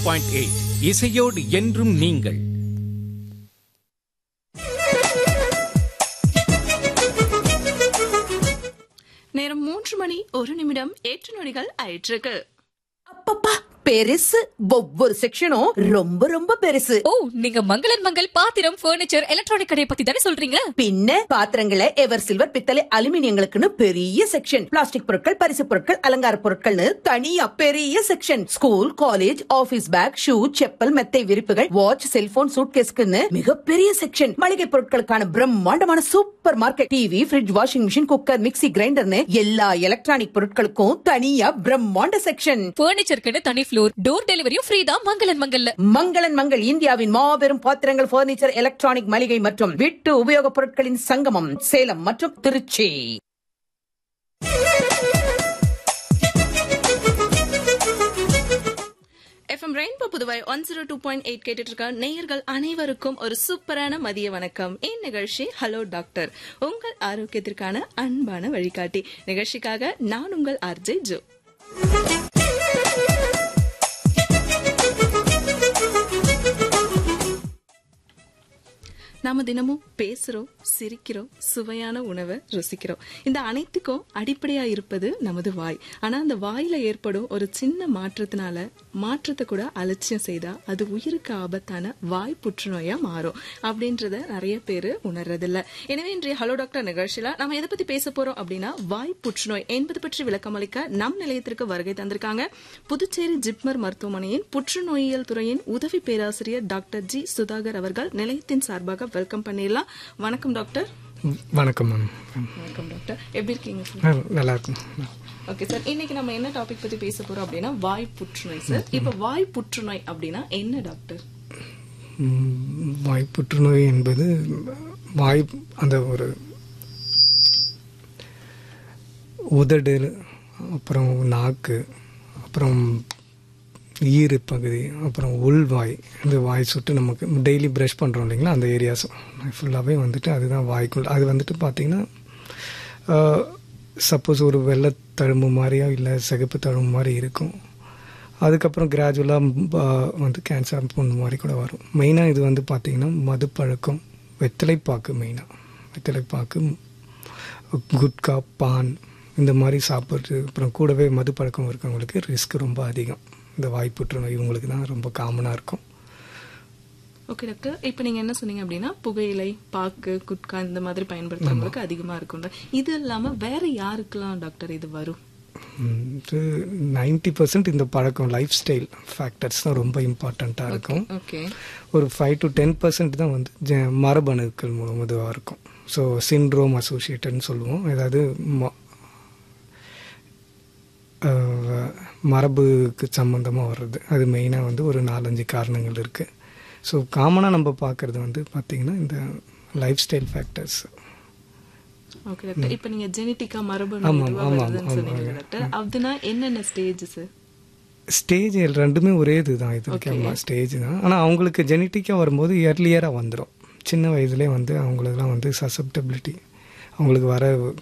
Point eight இசையோடு என்றும் நீங்கள் நேரம் மூன்று மணி ஒரு நிமிடம் எட்டு நொடிகள் ஆயிட்டிருக்கு அப்பப்பா பெருசு ஒவ்வொரு செக்ஷனும் ரொம்ப ரொம்ப பெருசு ஓ நீங்க மங்களன் மங்கள் பாத்திரம் பர்னிச்சர் எலக்ட்ரானிக் கடையை பத்தி தானே சொல்றீங்க பின்ன பாத்திரங்களை எவர் சில்வர் பித்தளை அலுமினியங்களுக்குன்னு பெரிய செக்ஷன் பிளாஸ்டிக் பொருட்கள் பரிசு பொருட்கள் அலங்கார பொருட்கள்னு தனியா பெரிய section school college office bag shoe chappal மெத்தை விரிப்புகள் வாட்ச் செல்போன் சூட்கேஸ்க்குன்னு மிகப்பெரிய செக்ஷன் மளிகை பொருட்களுக்கான பிரம்மாண்டமான supermarket TV fridge washing machine cooker mixie கிரைண்டர்னு எல்லா எலக்ட்ரானிக் பொருட்களுக்கும் தனியா பிரம்மாண்ட செக்ஷன் பர்னிச்சருக்குன்னு தனி ஃப்ளோர் டோர் டெலிவரியும் ஃப்ரீ தான் மங்களன் மங்கல்ல மங்களன் மங்கள் இந்தியாவின் மாபெரும் பாத்திரங்கள் பர்னிச்சர் எலக்ட்ரானிக் மளிகை மற்றும் வீட்டு உபயோகப் பொருட்களின் சங்கமம் சேலம் மற்றும் Trichy FM rainbow Puduvai one zero two point eight கேட்டுட்டு இருக்க நேயர்கள் அனைவருக்கும் ஒரு சூப்பரான மதிய வணக்கம் என் நிகழ்ச்சி ஹலோ டாக்டர் உங்கள் ஆரோக்கியத்திற்கான அன்பான வழிகாட்டி நிகழ்ச்சிக்காக நான் உங்கள் ஆர்ஜே ஜோ நாம தினமும் பேசுறோம் சிரிக்கிறோம் சுவையான உணவை ருசிக்கிறோம் இந்த அனைத்துக்கும் அடிப்படையா இருப்பது நமது வாய் ஆனா அந்த வாயில ஏற்படும் ஒரு சின்ன மாற்றத்தினால மாற்றத்தை கூட அலட்சியம் செய்தா அது உயிருக்கு ஆபத்தான வாய் புற்றுநோயா மாறும் அப்படின்றத நிறைய பேர் உணர்றதில்ல எனவே இன்றைய ஹலோ டாக்டர் நிகழ்ச்சியில நம்ம எதை பத்தி பேச போறோம் அப்படின்னா வாய் புற்றுநோய் என்பது பற்றி விளக்கம் அளிக்க நம் நிலையத்திற்கு வருகை தந்திருக்காங்க புதுச்சேரி ஜிப்மர் மருத்துவமனையின் புற்றுநோயியல் துறையின் உதவி பேராசிரியர் டாக்டர் ஜி சுதாகர் அவர்கள் நிலையத்தின் சார்பாக வெல்கம் பண்ணிடலாம் வணக்கம் டாக்டர் வணக்கம் மேம் வணக்கம் டாக்டர் எப்படி இருக்கீங்க சார் ஆ, நல்லா இருக்கும் ஓகே சார் இன்னைக்கு நம்ம என்ன டாபிக் பத்தி பேச போறோம் அப்படின்னா வாய் புற்றுநோய் சார் இப்ப வாய் புற்றுநோய் அப்படின்னா என்ன டாக்டர் ம், வாய் புற்றுநோய் என்பது வாய் அந்த ஒரு உதடு அப்புறம் நாக்கு அப்புறம் ஈறு பகுதி அப்புறம் உள்வாய் இந்த வாய் சுட்டு நமக்கு டெய்லி ப்ரஷ் பண்ணுறோம் இல்லைங்களா அந்த ஏரியாஸ் ஃபுல்லாகவே வந்துட்டு அதுதான் வாய்க்குள் அது வந்துட்டு பார்த்தீங்கன்னா சப்போஸ் ஒரு வெள்ளை தழும்பு மாதிரியோ இல்லை சிகப்பு தழும்பு மாதிரி இருக்கும் அதுக்கப்புறம் கிராஜுவலாக வந்து கேன்சர் போன்ற மாதிரி கூட வரும் மெயினாக இது வந்து பார்த்திங்கன்னா மது பழக்கம் வெத்தலைப்பாக்கு மெயினாக வெத்தலைப்பாக்கு குட்கா பான் இந்த மாதிரி சாப்பிட்றது அப்புறம் கூடவே மது பழக்கம் இருக்கவங்களுக்கு ரிஸ்க் ரொம்ப அதிகம் இந்த வாய் புற்றுநோய் இவங்களுக்கு தான் ரொம்ப காமனாக இருக்கும் ஓகே டாக்டர் இப்போ நீங்க என்ன சொன்னீங்க அப்படின்னா புகையிலை பாக்கு குட்கா இந்த மாதிரி பயன்படுத்துறவங்களுக்கு அதிகமா இருக்கும் இது இல்லாம வேற யாருக்கெல்லாம் டாக்டர் இது வரும் நைன்டி பர்சன்ட் இந்த பழக்கம் லைஃப் ஸ்டைல் ஃபேக்டர்ஸ் தான் ரொம்ப இம்பார்ட்டண்ட்டாக இருக்கும் ஓகே ஒரு ஃபைவ் டு டென் பர்சன்ட் தான் வந்து ஜ- மரபணுக்கள் மூலம் இதுவாக இருக்கும் ஸோ சிண்ட்ரோம் அசோசியேட்டட்னு சொல்லுவோம் அதாவது ம- அஹ், மரபுக்கு சம்மந்தமாக வர்றது அது மெயினாக வந்து ஒரு நாலஞ்சு காரணங்கள் இருக்குது ஸோ காமனாக நம்ம பார்க்குறது வந்து பார்த்திங்கன்னா இந்த lifestyle factors okay doctor இப்போ நீங்க ஜெனட்டிக்கா மரபணு ஆமாம், இதுவா ஆமாம், வருதுன்னு ஆமாம், சொன்னீங்க ஆமாம். டாக்டர் அதுனா என்னென்ன ஸ்டேஜ் சார் ஸ்டேஜ் ரெண்டுமே ஒரே இதுதான் இது முக்கியமாக ஸ்டேஜ் தான் ஆனால் அவங்களுக்கு ஜெனட்டிக்காக வரும்போது இயர்லியராக வந்துடும் சின்ன வயசுலேயே வந்து அவங்களுக்குலாம் வந்து சசப்டபிலிட்டி அவங்களுக்கு வர